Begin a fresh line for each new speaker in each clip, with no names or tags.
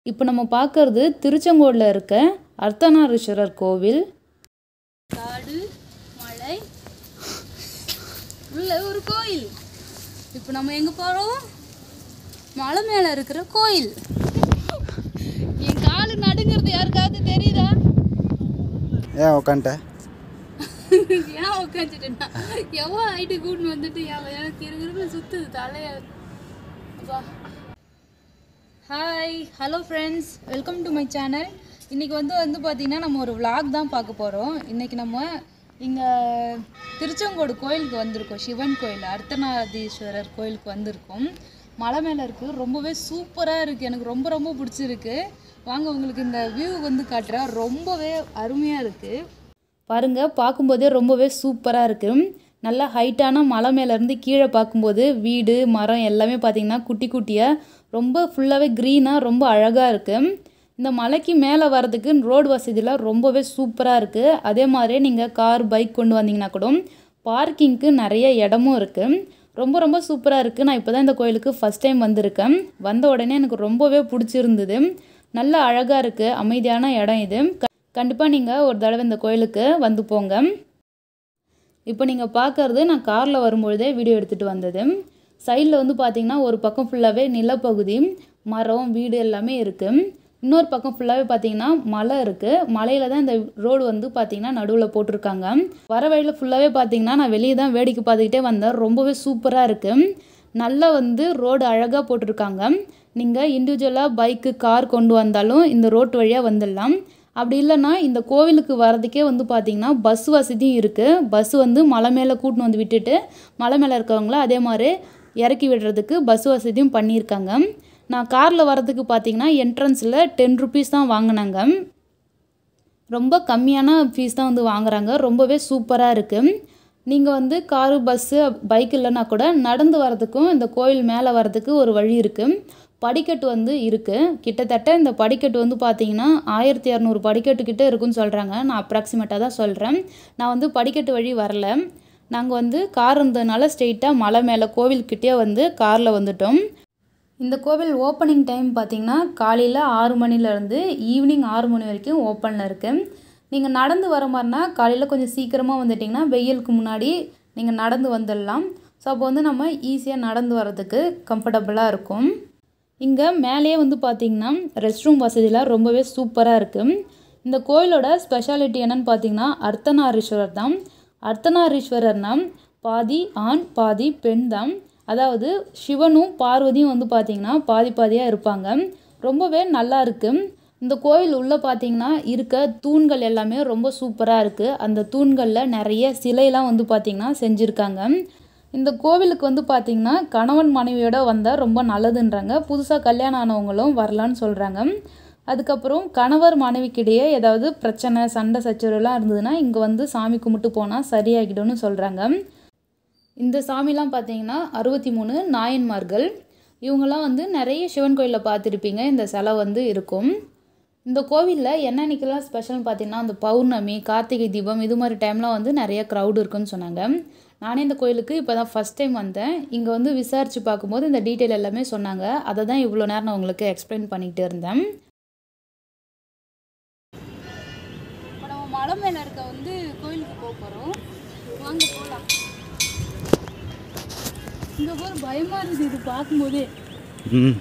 இப்போ நம்ம பார்க்கறது திருச்செங்கோடில் இருக்க அர்த்தநாரீஸ்வரர் கோவில் காடு மலை உள்ள ஒரு கோயில் இப்போ நம்ம எங்கே போகிறோம் மலை மேலே இருக்கிற கோயில் என் காலு நடுங்கிறது யாருக்காவது தெரியுதா
ஏன் உக்காண்ட்ட
ஏன் உட்காந்துட்டேன்னா எவ்வளோ ஹைட்டு கூட்டின்னு வந்துட்டு என் எனக்கு இருக்கிற சுற்றுது தலைய அப்பா hi hello friends welcome to my channel இன்றைக்கி வந்து வந்து பார்த்திங்கன்னா நம்ம ஒரு vlog தான் பார்க்க போகிறோம் இன்றைக்கி நம்ம இங்கே திருச்செங்கோடு கோயிலுக்கு வந்திருக்கோம் சிவன் கோயில் அர்த்தநாதீஸ்வரர் கோயிலுக்கு வந்திருக்கோம் மலை மேலே இருக்குது ரொம்பவே சூப்பராக இருக்குது எனக்கு ரொம்ப ரொம்ப பிடிச்சிருக்கு வாங்க உங்களுக்கு இந்த வியூ வந்து காட்டுறேன் ரொம்பவே அருமையாக இருக்குது பாருங்க பார்க்கும்போதே ரொம்பவே சூப்பராக இருக்குது நல்லா ஹைட்டான மலை மேலேருந்து கீழே பார்க்கும்போது வீடு மரம் எல்லாமே பார்த்திங்கன்னா குட்டி குட்டியாக ரொம்ப ஃபுல்லாகவே க்ரீனாக ரொம்ப அழகாக இருக்குது இந்த மலைக்கு மேலே வரதுக்கு ரோடு வசதிலாம் ரொம்பவே சூப்பராக இருக்குது அதே மாதிரியே நீங்கள் கார் பைக் கொண்டு வந்தீங்கன்னா கூட பார்க்கிங்க்கு நிறைய இடமும் இருக்குது ரொம்ப ரொம்ப சூப்பராக இருக்குது நான் இப்போ தான் இந்த கோயிலுக்கு ஃபஸ்ட் டைம் வந்திருக்கேன் வந்த உடனே எனக்கு ரொம்பவே பிடிச்சிருந்தது நல்ல அழகாக இருக்குது அமைதியான இடம் இது கண்டிப்பாக நீங்கள் ஒரு தடவை இந்த கோயிலுக்கு வந்து போங்க இப்போ நீங்கள் பார்க்குறது நான் காரில் வரும்பொழுதே வீடியோ எடுத்துகிட்டு வந்தது சைடில் வந்து பார்த்தீங்கன்னா ஒரு பக்கம் ஃபுல்லாகவே நிலப்பகுதி மரம் வீடு எல்லாமே இருக்குது இன்னொரு பக்கம் ஃபுல்லாகவே பார்த்தீங்கன்னா மலை இருக்குது மலையில் தான் இந்த ரோடு வந்து பார்த்தீங்கன்னா நடுவில் போட்டிருக்காங்க வர வழியில் ஃபுல்லாகவே பார்த்தீங்கன்னா நான் வெளியே தான் வேடிக்கை பார்த்துக்கிட்டே வந்தேன் ரொம்பவே சூப்பராக இருக்குது நல்லா வந்து ரோடு அழகாக போட்டிருக்காங்க நீங்கள் இண்டிவிஜுவலாக பைக்கு கார் கொண்டு வந்தாலும் இந்த ரோட்டு வழியாக வந்துடலாம் அப்படி இல்லைன்னா இந்த கோவிலுக்கு வரதுக்கே வந்து பார்த்திங்கன்னா பஸ் வசதியும் இருக்குது பஸ் வந்து மலை மேலே கூட்டின்னு வந்து விட்டுட்டு மலை மேலே இருக்கவங்கள அதே மாதிரி இறக்கி விடுறதுக்கு பஸ் வசதியும் பண்ணியிருக்காங்க நான் காரில் வரதுக்கு பார்த்தீங்கன்னா என்ட்ரன்ஸில் டென் ருபீஸ் தான் வாங்கினாங்க ரொம்ப கம்மியான ஃபீஸ் தான் வந்து வாங்குறாங்க ரொம்பவே சூப்பராக இருக்குது நீங்கள் வந்து காரு பஸ்ஸு பைக் இல்லைன்னா கூட நடந்து வரதுக்கும் இந்த கோயில் மேலே வரதுக்கு ஒரு வழி இருக்குது படிக்கட்டு வந்து இருக்குது கிட்டத்தட்ட இந்த படிக்கட்டு வந்து பார்த்தீங்கன்னா ஆயிரத்தி இரநூறு படிக்கட்டு கிட்ட இருக்குன்னு சொல்கிறாங்க நான் அப்ராக்சிமேட்டாக தான் சொல்கிறேன் நான் வந்து படிக்கட்டு வழி வரல நாங்கள் வந்து கார் இருந்ததுனால ஸ்ட்ரெயிட்டாக மலை மேலே கோவில்கிட்டே வந்து காரில் வந்துட்டோம் இந்த கோவில் ஓப்பனிங் டைம் பார்த்தீங்கன்னா காலையில் ஆறு மணிலேருந்து ஈவினிங் ஆறு மணி வரைக்கும் ஓப்பனில் இருக்குது நீங்கள் நடந்து வர மாதிரினா காலையில் கொஞ்சம் சீக்கிரமாக வந்துட்டிங்கன்னா வெயிலுக்கு முன்னாடி நீங்கள் நடந்து வந்துடலாம் ஸோ அப்போ வந்து நம்ம ஈஸியாக நடந்து வர்றதுக்கு கம்ஃபர்டபுளாக இருக்கும் இங்கே மேலேயே வந்து பார்த்திங்கன்னா ரெஸ்ட் ரூம் வசதிலாம் ரொம்பவே சூப்பராக இருக்குது இந்த கோயிலோட ஸ்பெஷாலிட்டி என்னன்னு பார்த்தீங்கன்னா அர்த்தநாரீஸ்வரர் தான் அர்த்தநாரீஸ்வரர்னா பாதி ஆண் பாதி பெண் தான் அதாவது சிவனும் பார்வதியும் வந்து பார்த்திங்கன்னா பாதி பாதியாக இருப்பாங்க ரொம்பவே நல்லா இருக்குது இந்த கோயில் உள்ளே பார்த்தீங்கன்னா இருக்க தூண்கள் எல்லாமே ரொம்ப சூப்பராக இருக்குது அந்த தூண்களில் நிறைய சிலையெல்லாம் வந்து பார்த்திங்கன்னா செஞ்சுருக்காங்க இந்த கோவிலுக்கு வந்து பார்த்திங்கன்னா கணவன் மனைவியோட வந்தால் ரொம்ப நல்லதுன்றாங்க புதுசாக கல்யாணம் ஆனவங்களும் வரலான்னு சொல்கிறாங்க அதுக்கப்புறம் கணவர் மனைவிக்கிடையே ஏதாவது பிரச்சனை சண்டை சச்சரவுலாம் இருந்ததுன்னா இங்கே வந்து சாமி கும்பிட்டு போனால் சரியாகிடும்னு சொல்கிறாங்க இந்த சாமிலாம் பார்த்தீங்கன்னா அறுபத்தி மூணு நாயன்மார்கள் இவங்கெல்லாம் வந்து நிறைய சிவன் கோயிலில் பார்த்துருப்பீங்க இந்த சிலை வந்து இருக்கும் இந்த கோவிலில் என்னன்னைக்கெல்லாம் ஸ்பெஷல்னு பார்த்தீங்கன்னா அந்த பௌர்ணமி கார்த்திகை தீபம் இது மாதிரி டைம்லாம் வந்து நிறைய க்ரௌடு இருக்குன்னு சொன்னாங்க நானே இந்த கோயிலுக்கு இப்போ தான் ஃபஸ்ட் டைம் வந்தேன் இங்கே வந்து விசாரித்து பார்க்கும்போது இந்த டீட்டெயில் எல்லாமே சொன்னாங்க அதை தான் இவ்வளோ நேரம் நான் உங்களுக்கு எக்ஸ்பிளைன் பண்ணிகிட்டு இருந்தேன் இப்போ நம்ம மலை மேலே இருக்க வந்து கோயிலுக்கு போக போகிறோம் வாங்க போகலாம் இங்கே போகிற பயமாக இருக்குது இது பார்க்கும்போதே
ம்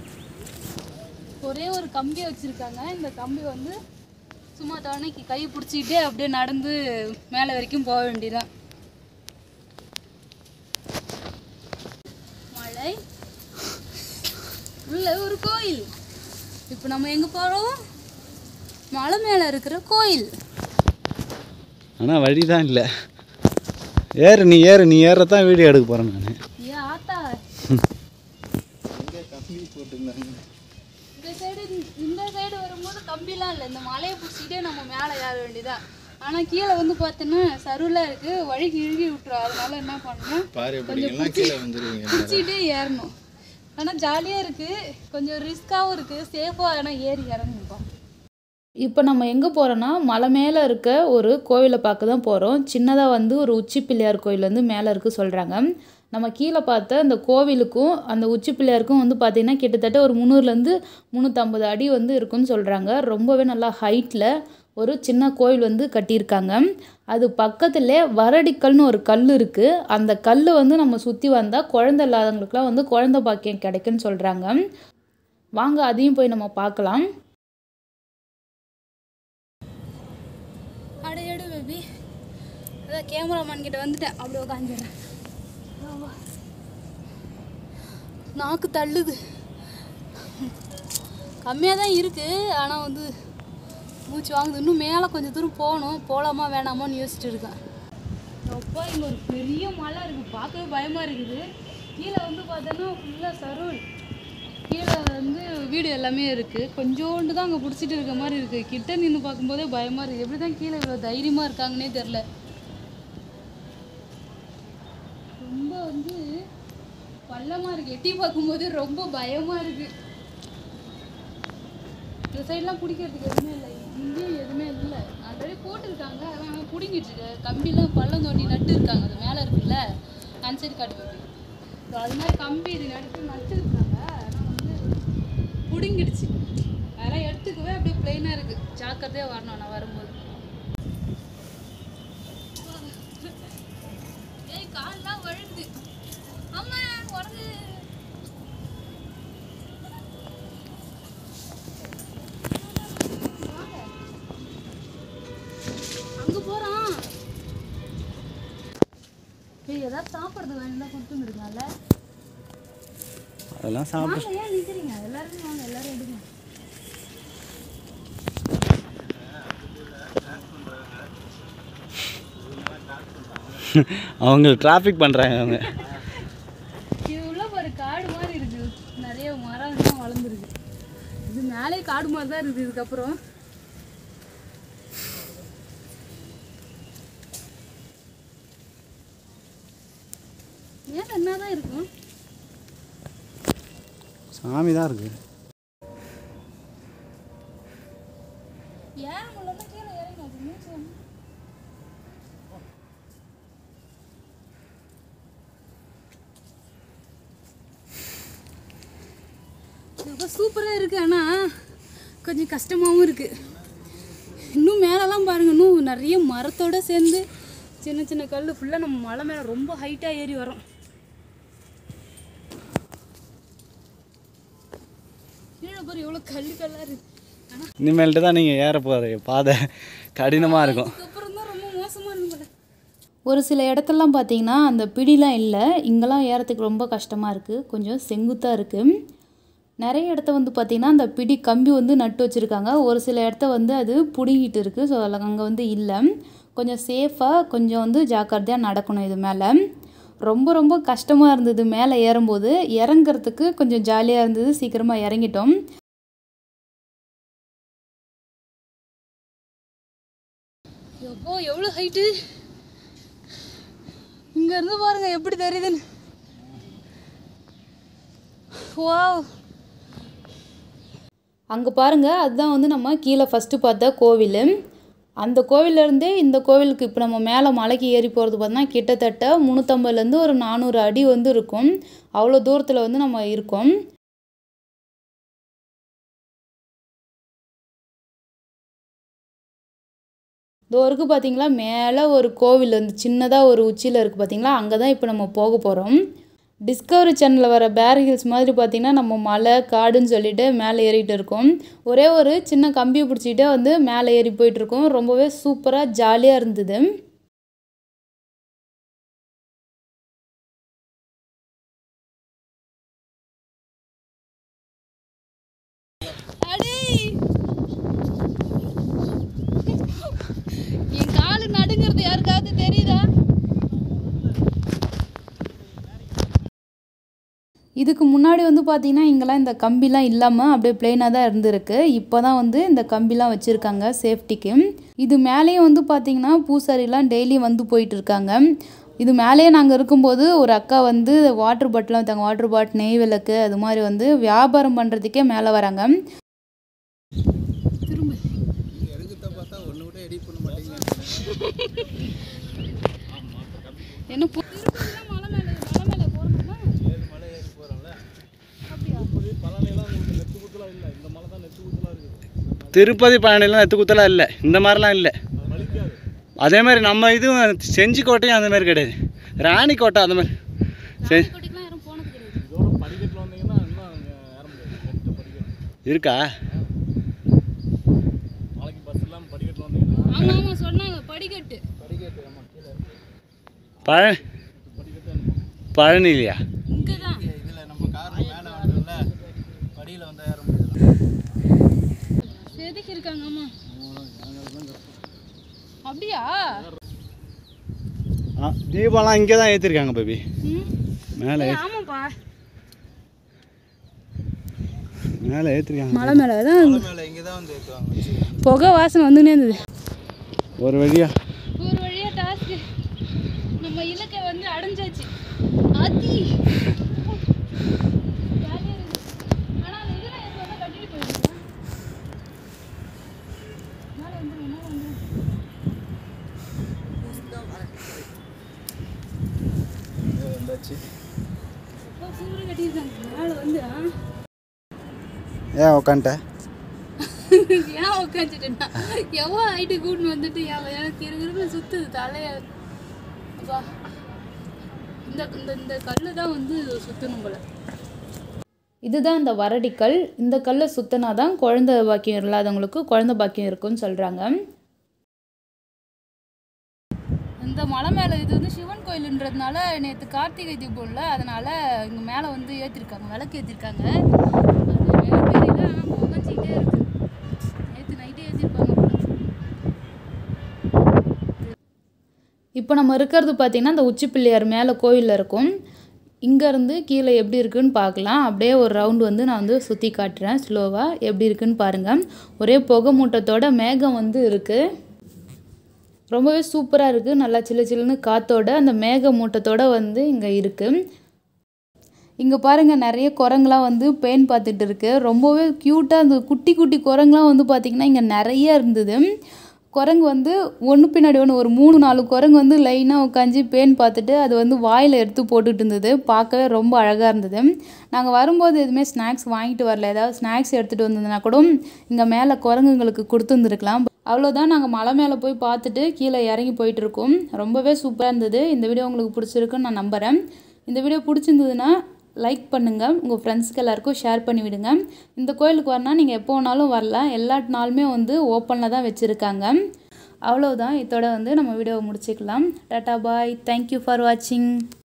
ஒரே ஒரு கம்பி வச்சுருக்காங்க இந்த கம்பி வந்து சும்மா தவணைக்கு கை பிடிச்சிக்கிட்டே அப்படியே நடந்து மேலே வரைக்கும் போக வேண்டியதான் மலை உள்ள ஒரு கோயில் இப்போ நம்ம எங்கே போகிறோம் மலை மேலே இருக்கிற கோயில்
ஆனால் வழி தான் இல்லை ஏறு நீ ஏறு நீ ஏறத்தான் வீடியோ எடுக்க போகிறேன் நான்
ஏ ஆத்தா இந்த சைடு இந்த சைடு வரும்போது கம்பிலாம் இல்லை இந்த மலையை பிடிச்சிக்கிட்டே நம்ம மேலே ஏற வேண்டியதான் ஆனால் கீழே வந்து பார்த்தோன்னா சருளாக இருக்குது வழி இழுகி விட்டுரும் அதனால என்ன பண்ணணும்
பாரு
கொஞ்சம்
கீழே வந்துடுவீங்க
பிடிச்சிக்கிட்டே ஏறணும் ஆனால் ஜாலியாக இருக்குது கொஞ்சம் ரிஸ்க்காகவும் இருக்குது சேஃபாக ஆனால் ஏறி இறங்கணும்ப்பா இப்போ நம்ம எங்கே போகிறோன்னா மலை மேலே இருக்க ஒரு கோவிலை பார்க்க தான் போகிறோம் சின்னதாக வந்து ஒரு உச்சி பிள்ளையார் கோயில் வந்து மேலே இருக்குது சொல்கிறாங்க நம்ம கீழே பார்த்த அந்த கோவிலுக்கும் அந்த உச்சி பிள்ளையாருக்கும் வந்து பார்த்திங்கன்னா கிட்டத்தட்ட ஒரு முந்நூறுலேருந்து முந்நூற்றம்பது அடி வந்து இருக்குன்னு சொல்கிறாங்க ரொம்பவே நல்லா ஹைட்டில் ஒரு சின்ன கோயில் வந்து கட்டியிருக்காங்க அது பக்கத்தில் வரடிக்கல்னு ஒரு கல் இருக்குது அந்த கல் வந்து நம்ம சுற்றி வந்தால் குழந்தை இல்லாதவங்களுக்குலாம் வந்து குழந்தை பாக்கியம் கிடைக்குன்னு சொல்கிறாங்க வாங்க அதையும் போய் நம்ம பார்க்கலாம்
அடையடு பேபி அதான் கேமராமேன் கிட்ட வந்துட்டேன் அப்படியே உட்காந்துடுறேன் நாக்கு தள்ளுது கம்மியாக தான் இருக்குது ஆனால் வந்து மூச்சு வாங்குது இன்னும் மேலே கொஞ்சம் தூரம் போகணும் போகலாமா வேணாமான்னு யோசிச்சுட்டு இருக்கேன்
அப்பா இங்கே ஒரு பெரிய மலை இருக்குது பார்க்கவே பயமாக இருக்குது கீழே வந்து பார்த்தோன்னா ஃபுல்லாக சருள் கீழே வந்து வீடு எல்லாமே இருக்குது கொஞ்சோண்டு தான் அங்கே பிடிச்சிட்டு இருக்க மாதிரி இருக்குது கிட்ட நின்று பார்க்கும்போதே பயமாக இருக்குது எப்படி தான் கீழே இவ்வளோ தைரியமாக இருக்காங்கன்னே தெரில ரொம்ப வந்து பள்ளமாக இருக்குது எட்டி பார்க்கும்போது ரொம்ப பயமாக இருக்குது இந்த சைட்லாம் பிடிக்கிறதுக்கு எதுவுமே இல்லை இங்கேயும் எதுவுமே இல்லை ஆல்ரெடி போட்டிருக்காங்க ஆனால் பிடிங்கிட்டு இருக்கு கம்பிலாம் பள்ளம் தோண்டி நட்டு இருக்காங்க அது மேலே இருக்குல்ல அந்த சைடு காட்டு பாப்பி ஸோ அது மாதிரி கம்பி இது நட்டு நட்டு இருக்காங்க ஆனால் வந்து பிடுங்கிடுச்சு அதெல்லாம் எடுத்துக்கவே அப்படியே பிளெயினாக இருக்குது ஜாக்கிரதையாக வரணும் நான் வரும்போது ஏய் கால்லாம் வழுகுது அம்மா உடம்பு அங்க போறான் ஏய் ஏதாவது சாப்பிட்றது வேணும்னா கொடுத்துருந்துருக்கலாம்ல
அதெல்லாம் சாப்பிட
வாங்க ஏன் நிற்கிறீங்க எல்லாருமே வாங்க எல்லாரும் எடுங்க
அவங்க டிராஃபிக் பண்ணுறாங்க அவங்க
இது உள்ள ஒரு காடு மாதிரி இருக்கு நிறைய மரம்லாம் வளர்ந்துருக்கு இது மேலே காடு மாதிரி தான் இருக்குது இதுக்கப்புறம் ஏன் என்னதான் இருக்கும்
சாமி தான் இருக்குது
ஏன் முடியலன்னா கீழே இறங்கி அது மூச்சு வந்து
ரொம்ப சூப்பராக இருக்குது ஆனால் கொஞ்சம் கஷ்டமாகவும் இருக்குது இன்னும் மேலெல்லாம் பாருங்க இன்னும் நிறைய மரத்தோட சேர்ந்து சின்ன சின்ன கல் ஃபுல்லாக நம்ம மலை மேலே ரொம்ப ஹைட்டாக ஏறி வரோம் கீழே பாரு எவ்வளோ கல் கல்லாக இருக்குது ஆனால்
இனிமேல்ட்டு தான் நீங்கள் ஏற போகிற பாதை கடினமாக இருக்கும்
அதுக்கப்புறம் தான் ரொம்ப மோசமாக இருக்கும் போல
ஒரு சில இடத்துலலாம் பார்த்தீங்கன்னா அந்த பிடிலாம் இல்லை இங்கெல்லாம் ஏறத்துக்கு ரொம்ப கஷ்டமாக இருக்குது கொஞ்சம் செங்குத்தாக இருக்குது நிறைய இடத்த வந்து பார்த்திங்கன்னா அந்த பிடி கம்பி வந்து நட்டு வச்சுருக்காங்க ஒரு சில இடத்த வந்து அது பிடுங்கிட்டு இருக்குது ஸோ அதில் அங்கே வந்து இல்லை கொஞ்சம் சேஃபாக கொஞ்சம் வந்து ஜாக்கிரதையாக நடக்கணும் இது மேலே ரொம்ப ரொம்ப கஷ்டமாக இருந்தது மேலே ஏறும்போது இறங்குறதுக்கு கொஞ்சம் ஜாலியாக இருந்தது சீக்கிரமாக இறங்கிட்டோம்
எப்போ எவ்வளோ ஹைட்டு இங்கேருந்து பாருங்க எப்படி தெரியுதுன்னு வாவ்
அங்கே பாருங்கள் அதுதான் வந்து நம்ம கீழே ஃபஸ்ட்டு பார்த்த கோவில் அந்த கோவிலேருந்தே இந்த கோவிலுக்கு இப்போ நம்ம மேலே மலைக்கு ஏறி போகிறது பார்த்தோன்னா கிட்டத்தட்ட முந்நூற்றம்பதுலேருந்து ஒரு நானூறு அடி வந்து இருக்கும் அவ்வளோ தூரத்தில் வந்து நம்ம இருக்கோம் இதோ இருக்குது பார்த்தீங்களா மேலே ஒரு கோவில் வந்து சின்னதாக ஒரு உச்சியில் இருக்குது பார்த்தீங்களா அங்கே தான் இப்போ நம்ம போக போகிறோம் டிஸ்கவரி சேனலில் வர பேர் ஹில்ஸ் மாதிரி பார்த்தீங்கன்னா நம்ம மலை காடுன்னு சொல்லிட்டு மேலே ஏறிட்டு இருக்கோம் ஒரே ஒரு சின்ன கம்பியை பிடிச்சிக்கிட்டே வந்து மேலே ஏறி போயிட்டுருக்கோம் ரொம்பவே சூப்பராக ஜாலியாக இருந்தது
அடே என் காலு நடுங்கிறது யாருக்காவது தெரியுதா
இதுக்கு முன்னாடி வந்து பார்த்தீங்கன்னா இங்கெல்லாம் இந்த கம்பிலாம் இல்லாமல் அப்படியே பிளெயினாக தான் இருந்திருக்கு இப்போ தான் வந்து இந்த கம்பிலாம் வச்சுருக்காங்க சேஃப்டிக்கு இது மேலேயும் வந்து பார்த்தீங்கன்னா பூசாரிலாம் டெய்லி வந்து போயிட்டு இருக்காங்க இது மேலேயே நாங்கள் இருக்கும்போது ஒரு அக்கா வந்து வாட்டர் பாட்டிலாம் வைத்தாங்க வாட்டர் பாட்டில் நெய் விளக்கு அது மாதிரி வந்து வியாபாரம் பண்ணுறதுக்கே மேலே வராங்க
திரும்ப என்ன போ- திருப்பதிலாம் மலை மேலே மலை மேலே போகிறோம்னா
திருப்பதி பழனிலாம் நெத்து குத்தலாம் இல்லை இந்த மாதிரிலாம் இல்லை அதே மாதிரி நம்ம இதுவும் செஞ்சி கோட்டையும் அந்த மாதிரி கிடையாது ராணி கோட்டை அந்த மாதிரி சரி
கோட்டைக்கெலாம் யாரும் போனது கிடையாது
இருக்கா
ஆமாம் ஆமாம் சொன்னாங்க படிக்கட்டு
பழனி பழனி இல்லையா
இங்கே தான் செதுக்கி இருக்காங்க ஆமாம் அப்படியா
ஆ தீபம்லாம் இங்கே தான் ஏற்றிருக்காங்க பேபி
ம்
மேலே
ஏய், ஆமாப்பா
மேலே ஏற்றிருக்காங்க
மலை மேலே தான் புகை வாசனை வந்துனே இருந்தது
ஒரு வழியா
ஒரு வழியா டாஸ்க் நம்ம இலக்கை வந்து அடைஞ்சாச்சு அதி ஜாலியா இருக்கு. ஆனா அந்த இதெல்லாம் எப்ப வேணா கட்டிட்டு போயிடுங்க. மேல வந்துரு, மேல வந்துரு. அப்பா, சூப்பரா கட்டியிருக்காங்க. மேல வந்து ஆ.
ஏன் உக்காண்ட்ட
ஏன் உட்காந்துட்டேன்னா எவ்வளோ ஹைட்டு கூட்டின்னு வந்துட்டு என் எனக்கு இருக்கிற சுத்துது தலைய அப்பா இந்த இந்த இந்த கல்லு தான் வந்து சுத்தணும் போல
இதுதான் இந்த வரடிக்கல் இந்த கல்லை சுத்தினா தான் குழந்தை பாக்கியம் இல்லாதவங்களுக்கு குழந்தை பாக்கியம் இருக்குன்னு சொல்கிறாங்க
இந்த மலை மேலே இது வந்து சிவன் கோயிலுன்றதுனால நேற்று கார்த்திகை தீபம்ல அதனால இங்கே மேலே வந்து ஏற்றிருக்காங்க விளக்கு ஏற்றிருக்காங்க அது வேலை தெரியல ஆனால் புகஞ்சிக்கிட்டே இருக்கு நேற்று நைட்டே ஏற்றிருப்பாங்க போல
இப்போ நம்ம இருக்கிறது பார்த்திங்கன்னா இந்த உச்சி பிள்ளையார் மேலே கோயிலில் இருக்கும் இங்கேருந்து கீழே எப்படி இருக்குன்னு பார்க்கலாம் அப்படியே ஒரு ரவுண்டு வந்து நான் வந்து சுற்றி காட்டுறேன் ஸ்லோவாக எப்படி இருக்குன்னு பாருங்கள் ஒரே புகை மூட்டத்தோட மேகம் வந்து இருக்குது ரொம்பவே சூப்பராக இருக்குது நல்லா சில்லு சில்லுன்னு காத்தோட அந்த மேக மூட்டத்தோட வந்து இங்கே இருக்குது இங்கே பாருங்கள் நிறைய குரங்குலாம் வந்து பேன் பார்த்துட்டு இருக்கு ரொம்பவே க்யூட்டாக அந்த குட்டி குட்டி குரங்குலாம் வந்து பார்த்திங்கன்னா இங்கே நிறைய இருந்தது குரங்கு வந்து ஒன்று பின்னாடி ஒன்று ஒரு மூணு நாலு குரங்கு வந்து லைனாக உட்காந்து பேன் பார்த்துட்டு அது வந்து வாயில் எடுத்து போட்டுட்டு இருந்தது பார்க்கவே ரொம்ப அழகாக இருந்தது நாங்கள் வரும்போது எதுவுமே ஸ்நாக்ஸ் வாங்கிட்டு வரல ஏதாவது ஸ்நாக்ஸ் எடுத்துகிட்டு வந்ததுன்னா கூட இங்கே மேலே குரங்குங்களுக்கு கொடுத்துருந்துருக்கலாம் அவ்வளோதான் நாங்கள் மலை மேலே போய் பார்த்துட்டு கீழே இறங்கி போயிட்டு இருக்கோம் ரொம்பவே சூப்பராக இருந்தது இந்த வீடியோ உங்களுக்கு பிடிச்சிருக்குன்னு நான் நம்புகிறேன் இந்த வீடியோ பிடிச்சிருந்ததுன்னா லைக் பண்ணுங்கள் உங்கள் ஃப்ரெண்ட்ஸ்க்கு எல்லாருக்கும் ஷேர் பண்ணி விடுங்க இந்த கோயிலுக்கு வரனா நீங்கள் எப்போ வேணாலும் வரலாம் எல்லா நாளுமே வந்து ஓப்பனில் தான் வச்சுருக்காங்க அவ்வளோதான் இதோட வந்து நம்ம வீடியோவை முடிச்சுக்கலாம் டாட்டா பாய் தேங்க்யூ ஃபார் வாட்சிங்